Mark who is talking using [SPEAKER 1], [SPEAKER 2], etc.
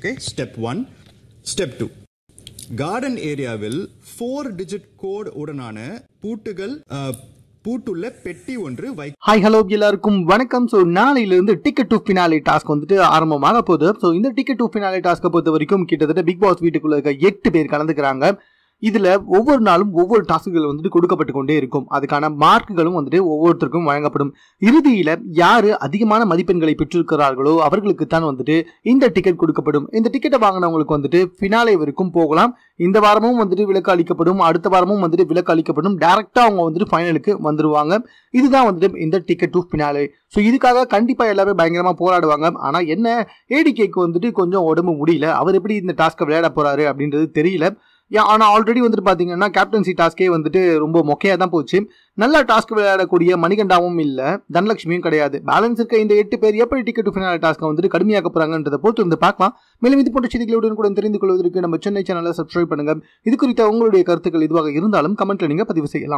[SPEAKER 1] okay step one step two garden ஏரியாவில் four digit code உடனான பூட்டுகள் அஹ், பூட்டுள்ள பெட்டி ஒன்று வை
[SPEAKER 2] ஹாய் ஹலோ எல்லாருக்கும் வணக்கம் ஸோ நாளையிலிருந்து டிக்கெட் டு ஃபினாலே டாஸ்க் வந்துட்டு ஆரம்பமாக போகுது ஸோ இந்த டிக்கெட் டு ஃபினாலே டாஸ்க்கை பொறுத்த வரைக்கும் கிட்டத்தட்ட பிக் பாஸ் வீட்டுக்குள்ள இருக்க எட்டு பேர் கலந்துக்கிறாங்க இதில் ஒவ்வொரு நாளும் ஒவ்வொரு டாஸ்க்குகள் வந்துட்டு கொடுக்கப்பட்டு கொண்டே இருக்கும் அதுக்கான மார்க்குகளும் வந்துட்டு ஒவ்வொருத்தருக்கும் வழங்கப்படும் இறுதியில் யார் அதிகமான மதிப்பெண்களை பெற்றிருக்கிறார்களோ அவர்களுக்கு தான் வந்துட்டு இந்த டிக்கெட் கொடுக்கப்படும் இந்த டிக்கெட்டை வாங்கினவங்களுக்கு வந்துட்டு ஃபினாலே வரைக்கும் போகலாம் இந்த வாரமும் வந்துட்டு விலக்கு அளிக்கப்படும் அடுத்த வாரமும் வந்துட்டு விலக்கு அளிக்கப்படும் டேரெக்டாக அவங்க வந்துட்டு ஃபைனலுக்கு வந்துருவாங்க இதுதான் வந்துட்டு இந்த டிக்கெட் டு ஃபினாலே ஸோ இதுக்காக கண்டிப்பாக எல்லாரும் பயங்கரமாக போராடுவாங்க ஆனால் என்ன ஏடிகேக்கு வந்துட்டு கொஞ்சம் உடம்பு முடியல அவர் எப்படி இந்த டாஸ்க்கை விளையாட போறாரு அப்படின்றது தெரியல ஏன் ஆனால் ஆல்ரெடி வந்துட்டு பார்த்தீங்கன்னா கேப்டன்சி டாஸ்க்கே வந்துட்டு ரொம்ப மொக்கையாக தான் போச்சு நல்ல டாஸ்க் விளையாடக்கூடிய மணிகண்டாவும் இல்லை தனலட்சுமியும் கிடையாது பேலன்ஸ் இருக்க இந்த எட்டு பேர் எப்படி டிக்கெட் டு ஃபினாலே டாஸ்க்கை வந்துட்டு கடுமையாக்க போகிறாங்கன்றதை பொறுத்து வந்து பார்க்கலாம் மேலும் இது போன்ற செய்திகளுடன் கூட தெரிந்து கொள்வதற்கு நம்ம சென்னை சேனலை சப்ஸ்கிரைப் பண்ணுங்க இது குறித்த உங்களுடைய கருத்துக்கள் இதுவாக இருந்தாலும் கமெண்ட்ல நீங்கள் பதிவு செய்யலாம்